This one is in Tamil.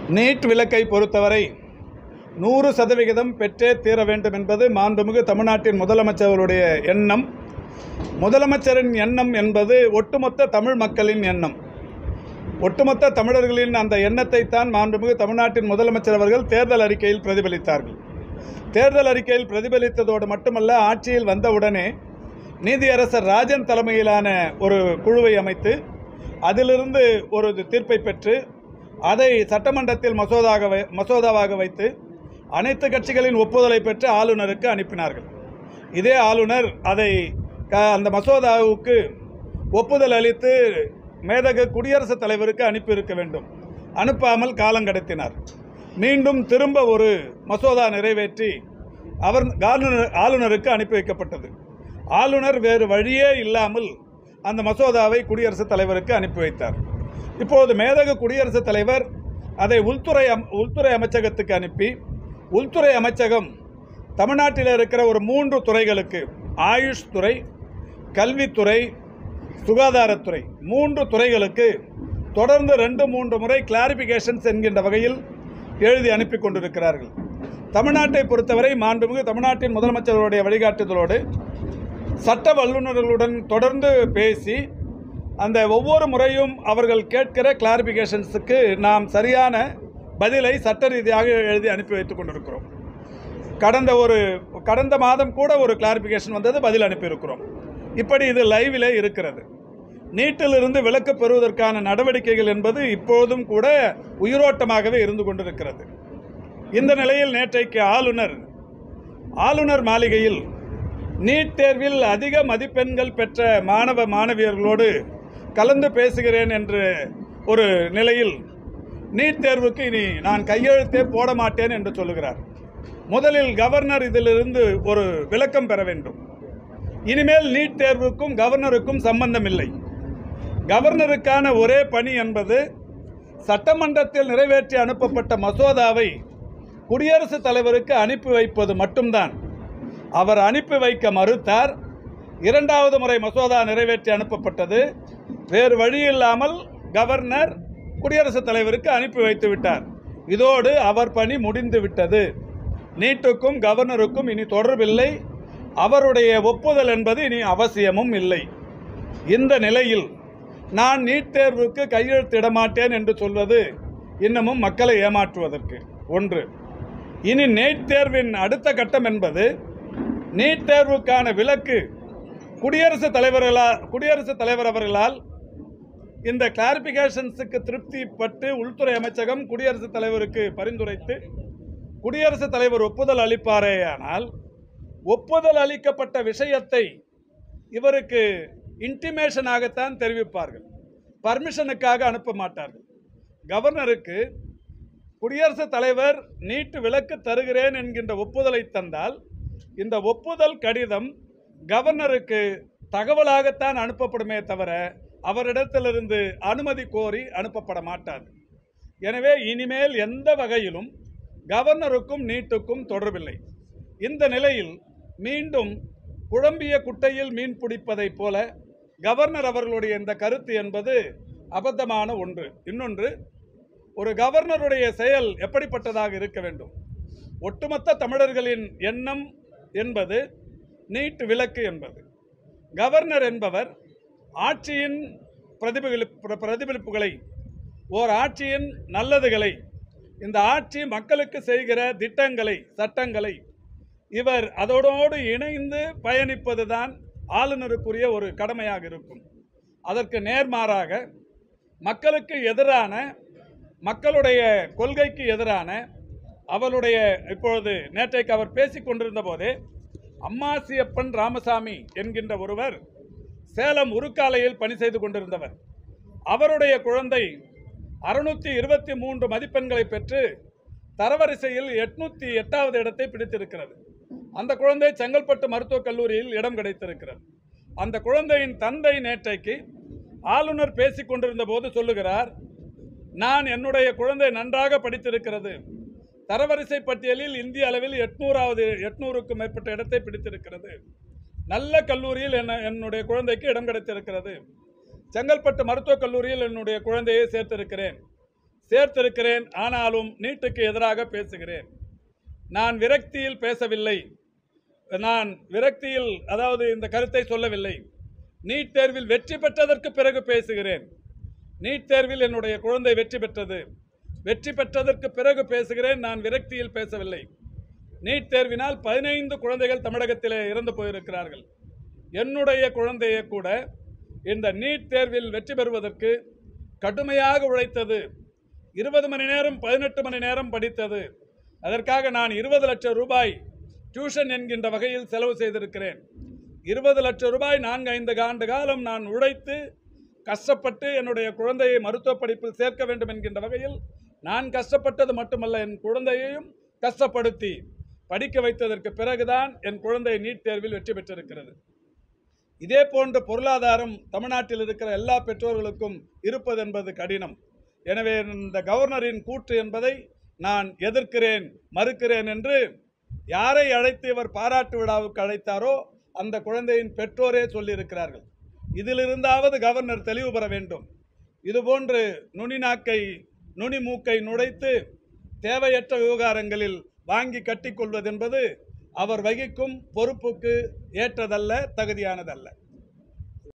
நீட் விலக்கை பொறுத்தவரை நூறு சதவிகிதம் பெற்றே தீர வேண்டும் என்பது மாண்புமிகு தமிழ்நாட்டின் முதலமைச்சர்களுடைய எண்ணம் முதலமைச்சரின் எண்ணம் என்பது ஒட்டுமொத்த தமிழ் மக்களின் எண்ணம் ஒட்டுமொத்த தமிழர்களின் அந்த எண்ணத்தை தான் மாண்புமிகு தமிழ்நாட்டின் முதலமைச்சர் அவர்கள் தேர்தல் அறிக்கையில் பிரதிபலித்தார்கள் தேர்தல் அறிக்கையில் பிரதிபலித்ததோடு மட்டுமல்ல ஆட்சியில் வந்தவுடனே நீதியரசர் ராஜன் தலைமையிலான ஒரு குழுவை அமைத்து அதிலிருந்து ஒரு தீர்ப்பை பெற்று அதை சட்டமன்றத்தில் மசோதாக வை- மசோதாவாக வைத்து அனைத்து கட்சிகளின் ஒப்புதலை பெற்று ஆளுநருக்கு அனுப்பினார்கள் இதே ஆளுநர் அதை க- அந்த மசோதாவுக்கு ஒப்புதல் அளித்து மேதகு குடியரசுத் தலைவருக்கு அனுப்பியிருக்க வேண்டும் அனுப்பாமல் காலம் கடத்தினார் மீண்டும் திரும்ப ஒரு மசோதா நிறைவேற்றி அவர் ஆளுநர் ஆளுநருக்கு அனுப்பி வைக்கப்பட்டது ஆளுநர் வேறு வழியே இல்லாமல் அந்த மசோதாவை குடியரசுத் தலைவருக்கு அனுப்பி வைத்தார் இப்போது மேதகு குடியரசுத் தலைவர் அதை உள்துறை அம்- உள்துறை அமைச்சகத்துக்கு அனுப்பி உள்துறை அமைச்சகம் தமிழ்நாட்டில் இருக்கிற ஒரு மூன்று துறைகளுக்கு ஆயுஷ் துறை கல்வித்துறை சுகாதாரத்துறை மூன்று துறைகளுக்கு தொடர்ந்து ரெண்டு மூன்று முறை கிளாரிபிகேஷன்ஸ் என்கின்ற வகையில் எழுதி அனுப்பி கொண்டிருக்கிறார்கள் தமிழ்நாட்டை பொறுத்தவரை மாண்புமிகு தமிழ்நாட்டின் முதலமைச்சர்களுடைய வழிகாட்டுதலோடு சட்ட வல்லுநர்களுடன் தொடர்ந்து பேசி அந்த ஒவ்வொரு முறையும் அவர்கள் கேட்கிற கிளாரிபிகேஷன்ஸுக்கு நாம் சரியான பதிலை சட்ட ரீதியாக எழுதி அனுப்பி வைத்துக் கொண்டிருக்கிறோம் கடந்த ஒரு கடந்த மாதம் கூட ஒரு கிளாரிபிகேஷன் வந்தது பதில் அனுப்பியிருக்கிறோம் இப்படி இது லைவிலே இருக்கிறது நீட்டிலிருந்து விலக்கு பெறுவதற்கான நடவடிக்கைகள் என்பது இப்போதும் கூட உயிரோட்டமாகவே இருந்து கொண்டிருக்கிறது இந்த நிலையில் நேற்றைக்கு ஆளுநர் ஆளுநர் மாளிகையில் நீட் தேர்வில் அதிக மதிப்பெண்கள் பெற்ற மாணவ மாணவியர்களோடு கலந்து பேசுகிறேன் என்று ஒரு நிலையில் நீட் தேர்வுக்கு இனி நான் கையெழுத்தே போட மாட்டேன் என்று சொல்லுகிறார் முதலில் கவர்னர் இதிலிருந்து ஒரு விளக்கம் பெற வேண்டும் இனிமேல் நீட் தேர்வுக்கும் கவர்னருக்கும் சம்பந்தம் இல்லை கவர்னருக்கான ஒரே பணி என்பது சட்டமன்றத்தில் நிறைவேற்றி அனுப்பப்பட்ட மசோதாவை குடியரசுத் தலைவருக்கு அனுப்பி வைப்பது மட்டும்தான் அவர் அனுப்பி வைக்க மறுத்தார் இரண்டாவது முறை மசோதா நிறைவேற்றி அனுப்பப்பட்டது வேறு வழியில்லாமல் கவர்னர் குடியரசுத் தலைவருக்கு அனுப்பி வைத்து விட்டார் இதோடு அவர் பணி முடிந்து விட்டது நீட்டுக்கும் கவர்னருக்கும் இனி தொடர்பில்லை அவருடைய ஒப்புதல் என்பது இனி அவசியமும் இல்லை இந்த நிலையில் நான் நீட் தேர்வுக்கு கையெழுத்திட மாட்டேன் என்று சொல்வது இன்னமும் மக்களை ஏமாற்றுவதற்கு ஒன்று இனி நீட் தேர்வின் அடுத்த கட்டம் என்பது நீட் தேர்வுக்கான விலக்கு குடியரசுத் தலைவர்களால் குடியரசுத் தலைவர் அவர்களால் இந்த கிளாரிபிகேஷன்ஸுக்கு திருப்திப்பட்டு உள்துறை அமைச்சகம் குடியரசுத் தலைவருக்கு பரிந்துரைத்து குடியரசுத் தலைவர் ஒப்புதல் அளிப்பாரேயானால் ஒப்புதல் அளிக்கப்பட்ட விஷயத்தை இவருக்கு இன்டிமேஷனாகத்தான் தெரிவிப்பார்கள் பர்மிஷனுக்காக அனுப்ப மாட்டார்கள் கவர்னருக்கு குடியரசுத் தலைவர் நீட்டு விலக்கு தருகிறேன் என்கின்ற ஒப்புதலை தந்தால் இந்த ஒப்புதல் கடிதம் கவர்னருக்கு தகவலாகத்தான் அனுப்பப்படுமே தவிர அவரிடத்திலிருந்து அனுமதி கோரி அனுப்பப்பட மாட்டாது எனவே இனிமேல் எந்த வகையிலும் கவர்னருக்கும் நீட்டுக்கும் தொடர்பில்லை இந்த நிலையில் மீண்டும் குழம்பிய குட்டையில் மீன் பிடிப்பதைப் போல கவர்னர் அவர்களுடைய இந்த கருத்து என்பது அபத்தமான ஒன்று இன்னொன்று ஒரு கவர்னருடைய செயல் எப்படிப்பட்டதாக இருக்க வேண்டும் ஒட்டுமொத்த தமிழர்களின் எண்ணம் என்பது நீட் விலக்கு என்பது கவர்னர் என்பவர் ஆட்சியின் பிரதிபலிப்பு பிரதிபலிப்புகளை ஓர் ஆட்சியின் நல்லதுகளை இந்த ஆட்சி மக்களுக்கு செய்கிற திட்டங்களை சட்டங்களை இவர் அதோடோடு இணைந்து பயணிப்பதுதான் ஆளுநருக்குரிய ஒரு கடமையாக இருக்கும் அதற்கு நேர்மாறாக மக்களுக்கு எதிரான மக்களுடைய கொள்கைக்கு எதிரான அவருடைய இப்பொழுது நேற்றைக்கு அவர் பேசிக் கொண்டிருந்த போதே அம்மாசியப்பன் ராமசாமி என்கின்ற ஒருவர் சேலம் உருக்காலையில் பணி செய்து கொண்டிருந்தவர் அவருடைய குழந்தை அறுநூத்தி இருபத்தி மூன்று மதிப்பெண்களை பெற்று தரவரிசையில் எட்நூத்தி எட்டாவது இடத்தை பிடித்திருக்கிறது அந்த குழந்தை செங்கல்பட்டு மருத்துவக் கல்லூரியில் இடம் கிடைத்திருக்கிறது அந்த குழந்தையின் தந்தை நேற்றைக்கு ஆளுநர் பேசிக் கொண்டிருந்த போது சொல்லுகிறார் நான் என்னுடைய குழந்தை நன்றாக படித்திருக்கிறது தரவரிசை பட்டியலில் இந்திய அளவில் எட்நூறாவது எட்நூறுக்கும் மேற்பட்ட இடத்தை பிடித்திருக்கிறது நல்ல கல்லூரியில் என்ன என்னுடைய குழந்தைக்கு இடம் கிடைத்திருக்கிறது செங்கல்பட்டு மருத்துவக் கல்லூரியில் என்னுடைய குழந்தையை சேர்த்திருக்கிறேன் சேர்த்திருக்கிறேன் ஆனாலும் நீட்டுக்கு எதிராக பேசுகிறேன் நான் விரக்தியில் பேசவில்லை நான் விரக்தியில் அதாவது இந்த கருத்தை சொல்லவில்லை நீட் தேர்வில் வெற்றி பெற்றதற்கு பிறகு பேசுகிறேன் நீட் தேர்வில் என்னுடைய குழந்தை வெற்றி பெற்றது வெற்றி பெற்றதற்கு பிறகு பேசுகிறேன் நான் விரக்தியில் பேசவில்லை நீட் தேர்வினால் பதினைந்து குழந்தைகள் தமிழகத்திலே இறந்து போயிருக்கிறார்கள் என்னுடைய குழந்தையை கூட இந்த நீட் தேர்வில் வெற்றி பெறுவதற்கு கடுமையாக உழைத்தது இருபது மணி நேரம் பதினெட்டு மணி நேரம் படித்தது அதற்காக நான் இருபது லட்சம் ரூபாய் டியூஷன் என்கின்ற வகையில் செலவு செய்திருக்கிறேன் இருபது லட்சம் ரூபாய் நான்கு ஐந்து ஆண்டு காலம் நான் உழைத்து கஷ்டப்பட்டு என்னுடைய குழந்தையை மருத்துவ படிப்பில் சேர்க்க வேண்டும் என்கின்ற வகையில் நான் கஷ்டப்பட்டது மட்டுமல்ல என் குழந்தையையும் கஷ்டப்படுத்தி படிக்க வைத்ததற்கு பிறகுதான் என் குழந்தை நீட் தேர்வில் வெற்றி பெற்றிருக்கிறது இதே போன்ற பொருளாதாரம் தமிழ்நாட்டில் இருக்கிற எல்லா பெற்றோர்களுக்கும் இருப்பது என்பது கடினம் எனவே இந்த கவர்னரின் கூற்று என்பதை நான் எதிர்க்கிறேன் மறுக்கிறேன் என்று யாரை அழைத்து இவர் பாராட்டு விழாவுக்கு அழைத்தாரோ அந்த குழந்தையின் பெற்றோரே சொல்லியிருக்கிறார்கள் இதிலிருந்தாவது கவர்னர் தெளிவு பெற வேண்டும் இதுபோன்று நுனி நாக்கை நுனி மூக்கை நுழைத்து தேவையற்ற விவகாரங்களில் வாங்கி கட்டிக்கொள்வதென்பது அவர் வகிக்கும் பொறுப்புக்கு ஏற்றதல்ல தகுதியானதல்ல